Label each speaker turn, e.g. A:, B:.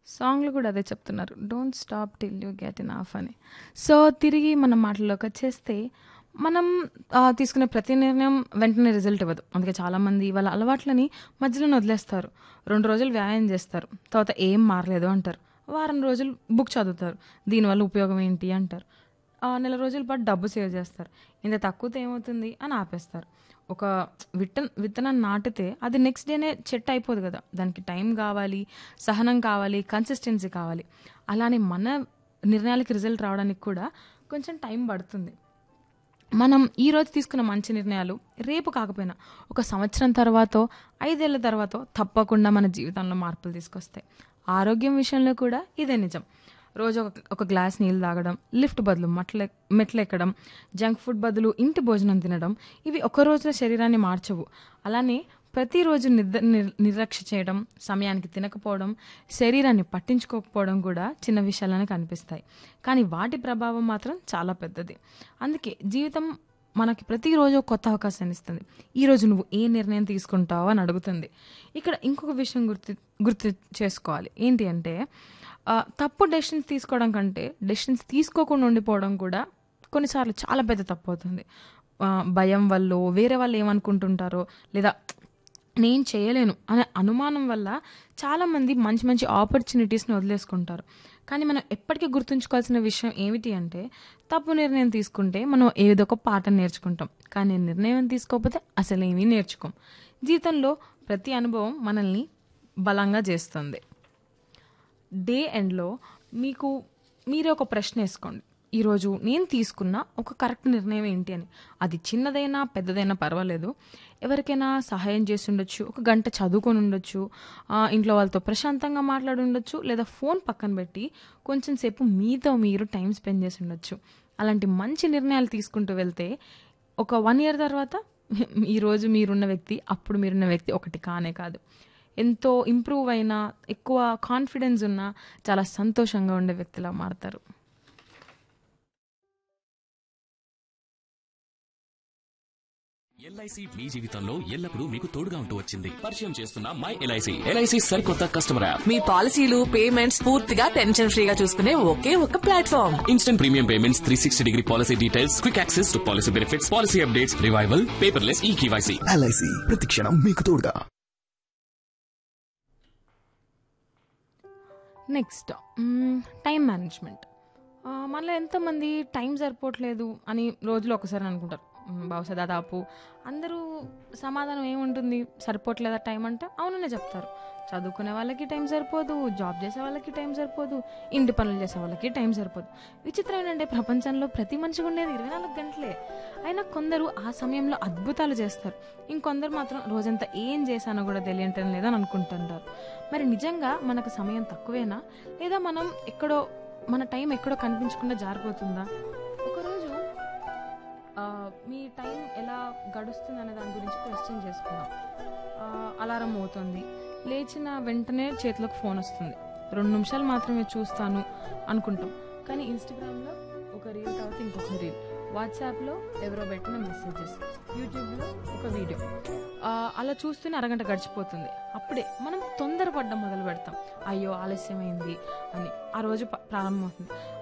A: సాంగ్‌లో కూడా అదే చెప్తున్నారు. Don't stop till you get enough అని. సో, తిరిగి మన మాటల్లోకొచ్చేస్తే, మనం ఆహ్, తీసుకునే ప్రతి నిర్ణయం వెంటనే రిజల్ట్ ఇవ్వదు. అందుకే చాలామంది వాళ్ళ అలవాట్లని మధ్యలోనే వదిలేస్తారు. 2 రోజులు వ్యాయామం చేస్తారు. తర్వాత ఏం మారలేదు అంటారు. వారం రోజులు బుక్ చదువుతారు. దీనివల్ల ఉపయోగం ఏంటి అంటారు. ఆహ్, నెల రోజుల పాటు డబ్బు సేవ్ చేస్తారు. ఇంత తక్కువతో ఏమవుతుంది అని ఆపేస్తారు. ఒక విట్టన్ విత్తనం నాటితే అది నెక్స్ట్ డేనే చెట్టు అయిపోదు కదా! దానికి టైం కావాలి, సహనం కావాలి, కన్సిస్టెన్సీ కావాలి. అలానే మన నిర్ణయాలకి రిజల్ట్ రావడానికి కూడా కొంచెం టైం పడుతుంది. మనం ఈరోజు తీసుకున్న మంచి నిర్ణయాలు రేపు కాకపోయినా ఒక సంవత్సరం తర్వాతో, 5 ఏళ్ల తర్వాతో తప్పకుండా మన జీవితంలో మార్పులు తీసుకొస్తాయి. ఆరోగ్యం విషయంలో కూడా ఇదే నిజం. రోజు ఒక ఒక గ్లాస్ నీళ్ళు తాగడం, లిఫ్ట్ బదులు మట్లె మెట్లెక్కడం, జంక్ ఫుడ్ బదులు ఇంటి భోజనం తినడం ఇవి ఒక రోజులో శరీరాన్ని మార్చవు. అలానే ప్రతిరోజు నిద్ర నిర్ నిర్లక్ష్య చేయడం, సమయానికి తినకపోవడం, శరీరాన్ని పట్టించుకోకపోవడం కూడా చిన్న విషయాలనే కనిపిస్తాయి. కానీ వాటి ప్రభావం మాత్రం చాలా పెద్దది. అందుకే జీవితం మనకి ప్రతిరోజు కొత్త అవకాశాన్ని ఇస్తుంది. ఈరోజు నువ్వు ఏ నిర్ణయం తీసుకుంటావు అని అడుగుతుంది. ఇక్కడ ఇంకొక విషయం గుర్తు గుర్తు చేసుకోవాలి. ఏంటి అంటే ఆహ్, తప్పు డెసిషన్స్ తీసుకోవడం కంటే డెసిషన్స్ తీసుకోకుండా ఉండిపోవడం కూడా కొన్నిసార్లు చాలా పెద్ద తప్పవుతుంది. ఆహ్, భయం వల్లో, వేరే వాళ్ళు ఏమనుకుంటుంటారో లేదా నేను చేయలేను అనే అనుమానం వల్ల చాలామంది మంచి మంచి ఆపర్చునిటీస్‌ని వదిలేసుకుంటారు. కానీ మనం ఎప్పటికీ గుర్తుంచుకోవాల్సిన విషయం ఏమిటి అంటే తప్పు నిర్ణయం తీసుకుంటే మనం ఏదో ఒక పాఠం నేర్చుకుంటాం. కానీ నిర్ణయం తీసుకోకపోతే అసలేమీ నేర్చుకోం. జీవితంలో ప్రతి అనుభవం మనల్ని బలంగా చేస్తుంది. డే ఎండ్‌లో మీకు మీరే ఒక ప్రశ్న ఏసుకోండి. ఈరోజు నేను తీసుకున్న ఒక కరెక్ట్ నిర్ణయం ఏంటి అని. అది చిన్నదైనా, పెద్దదైనా పర్వాలేదు. ఎవరికైనా సహాయం చేసి ఉండొచ్చు. ఒక గంట చదువుకొని ఉండొచ్చు. ఆహ్, ఇంట్లో వాళ్ళతో ప్రశాంతంగా మాట్లాడి ఉండొచ్చు. లేదా ఫోన్ పక్కన పెట్టి కొంచెం సేపు మీతో మీరు టైం స్పెండ్ చేసి ఉండొచ్చు. అలాంటి మంచి నిర్ణయాలు తీసుకుంటూ వెళ్తే ఒక 1 ఇయర్ తర్వాత ఈరోజు మీరున్న వ్యక్తి, అప్పుడు మీరున్న వ్యక్తి ఒకటి కానే కాదు. ఎంతో ఇంప్రూవ్ అయిన, ఎక్కువ కాన్ఫిడెన్స్ ఉన్న, చాలా సంతోషంగా ఉండే వ్యక్తిలా మారతారు.
B: ఎల్ఐసి మీ జీవితంలో ఎల్లప్పుడూ మీకు తోడుగా ఉంటూ వచ్చింది పరిచయం చేస్తున్న మై ఎల్ఐసి ఎల్ఐసి సరికొత్త కస్టమర్ యాప్
C: మీ పాలసీలు పేమెంట్స్ పూర్తిగా టెన్షన్ ఫ్రీగా చూసుకునే ఒకే ఒక platform
B: instant premium payments three sixty degree policy details quick access to policy benefits policy updates revival paperless e KYC
D: LIC ప్రతిక్షణం మీకు తోడుగా
A: నెక్స్ట్ హ్మ్, టైం మేనేజ్‌మెంట్. ఆహ్, మనలో ఎంతమంది టైం సరిపోవట్లేదు అని రోజులో ఒకసారి అనుకుంటారు. హ్మ్, బహుశా దాదాపు అందరూ సమాధానం ఏముంటుంది? సరిపోవట్లేదా టైం అంటే అవుననే చెప్తారు. చదువుకునే వాళ్ళకి టైం సరిపోదు. జాబ్ చేసే వాళ్ళకి టైం సరిపోదు. ఇంటి పనులు చేసే వాళ్ళకి టైం సరిపోదు. విచిత్రం ఏంటంటే ప్రపంచంలో ప్రతి మనిషికి ఉండేది 24 గంటలే. అయినా కొందరు ఆ సమయంలో అద్భుతాలు చేస్తారు. ఇంకొందరు మాత్రం రోజంతా ఏం చేశానో కూడా తెలియటం లేదని అనుకుంటుంటారు. మరి నిజంగా మనకు సమయం తక్కువేనా? లేదా మనం ఎక్కడో మన టైం ఎక్కడో కనిపించకుండా జారిపోతుందా? ఒకరోజు ఆహ్, మీ టైం ఎలా గడుస్తుందనే దాని గురించి క్వెశ్చన్ చేసుకుందాం. ఆహ్, అలారం మోగుతుంది. లేచిన వెంటనే చేతిలోకి ఫోన్ వస్తుంది. 2 నిమిషాలు మాత్రమే చూస్తాను అనుకుంటాం. కానీ ఇన్‌స్టాగ్రామ్‌లో ఒక రీల్ తర్వాత ఇంకొక రీల్. వాట్సాప్‌లో ఎవరో పెట్టిన మెసేజెస్. యూట్యూబ్‌లో ఒక వీడియో. ఆహ్, అలా చూస్తూనే అరగంట గడిచిపోతుంది. అప్పుడే మనం తొందరపడడం మొదలుపెడతాం. అయ్యో! ఆలస్యమైంది అని. ఆ రోజు ప ప్రారంభమవుతుంది.